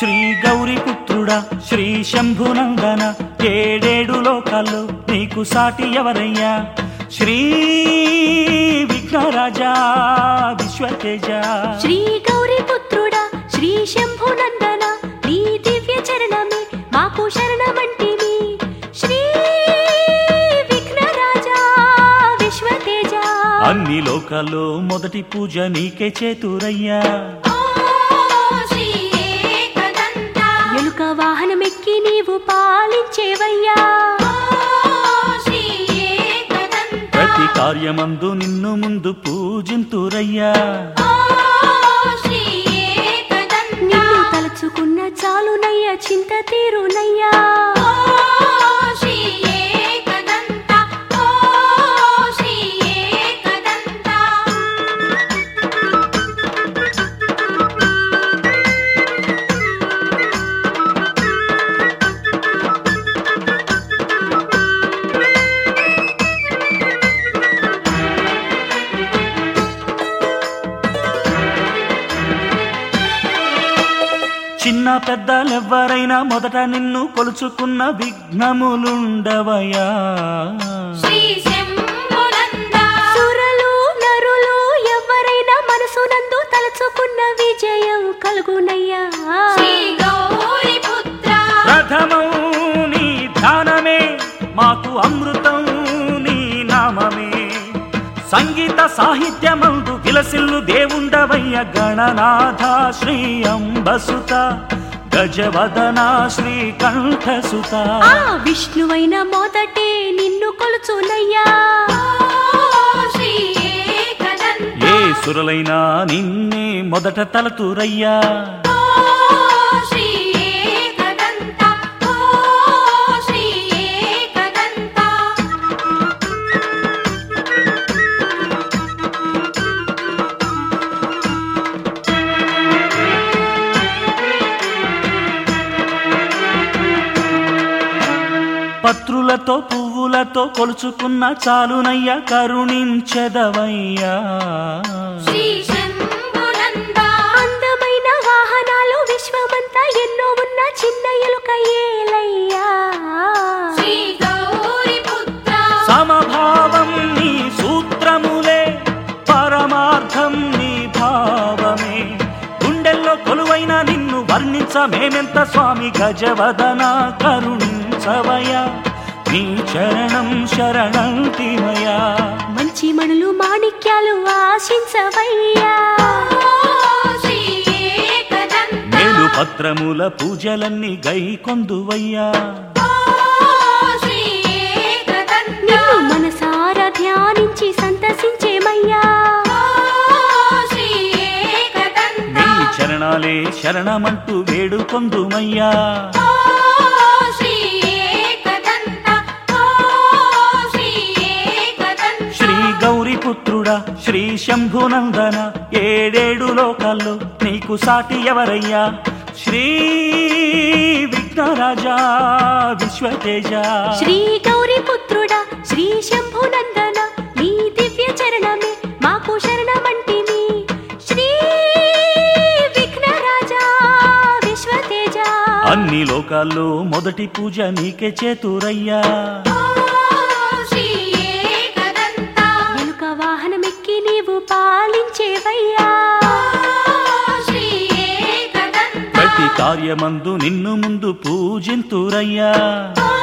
శ్రీ గౌరి పుత్రుడా శ్రీ శంభునందన ఏడేడు లోకాల్లో నీకు సాటి ఎవరయ్యా శ్రీ విఘ్నరాజా విశ్వతేజ శ్రీ గౌరీ పుత్రుడా శ్రీ శంభునందన నీ దివ్య చరణమే మాకు శరణమంటివి శ్రీ విఘ్నరాజా విశ్వతేజ అన్ని లోకాల్లో మొదటి పూజ నీకే చేతురయ్యా ఎలుక వాహనమెక్కి నీవు పాలించేవయ్యా ప్రతి కార్యమందు నిన్ను ముందు పూజింతురయ్యా నిన్ను తలుచుకున్న చాలునయ్య చింత తీరునయ్యా చిన్న పెద్దలెవ్వరైనా మొదట నిన్ను కొలుచుకున్న విఘ్నములుండవయా సురలు నరులు ఎవరైనా మనసునందు తలుచుకున్న విజయం కలుగునయ్యా ప్రథమం నీ ధ్యానమే మాకు అమృతం నీ నామమే సంగీత సాహిత్యమందు విలసిల్లు దేవుండవయ్య గణనాథ శ్రీ అంబసుత గజవదన శ్రీ కంఠసుత ఆ విష్ణువైన మొదటే నిన్ను కొలుచునయ్యా ఏ సురలైనా నిన్నే మొదట తలతురయ్యా పత్రులతో పువ్వులతో కొలుచుకున్న చాలునయ్య కరుణించదవయ్యా అందమైన వాహనాలు విశ్వమంతా ఎన్నో ఉన్న చిన్న ఎలుక ఏలయ్యా సమభావం నీ సూత్రములే పరమార్థం నీ భావమే గుండెల్లో కొలువైన నిన్ను వర్ణించ మేమెంత స్వామి గజవదన కరుణించవయా నీ చరణం శరణంతిమయా మంచి మణులు మాణిక్యాలు ఆశించవయ్యా మేలు పత్రముల పూజలన్నీ గై కొందువయ్యా నిన్ను మనసారా ధ్యానించి సంతసించేమయ్యా నీ చరణాలే శరణమంటూ వేడుకొందుమయ్యా శ్రీ గౌరి పుత్రుడా శ్రీ శంభునందన ఏడేడు లోకాల్లో నీకు సాటి ఎవరయ్యా శ్రీ విఘ్నరాజా విశ్వతేజ శ్రీ గౌరీ పుత్రుడా శ్రీ శంభునందన నీ దివ్య చరణమే మాకు శరణమంటివి శ్రీ విఘ్నరాజా విశ్వతేజ అన్ని లోకాల్లో మొదటి పూజ నీకే చేతురయ్యా ఎలుక వాహనమెక్కి నీవు పాలించేవయ్యా ప్రతి కార్యమందు నిన్ను ముందు పూజింతురయ్యా ఓ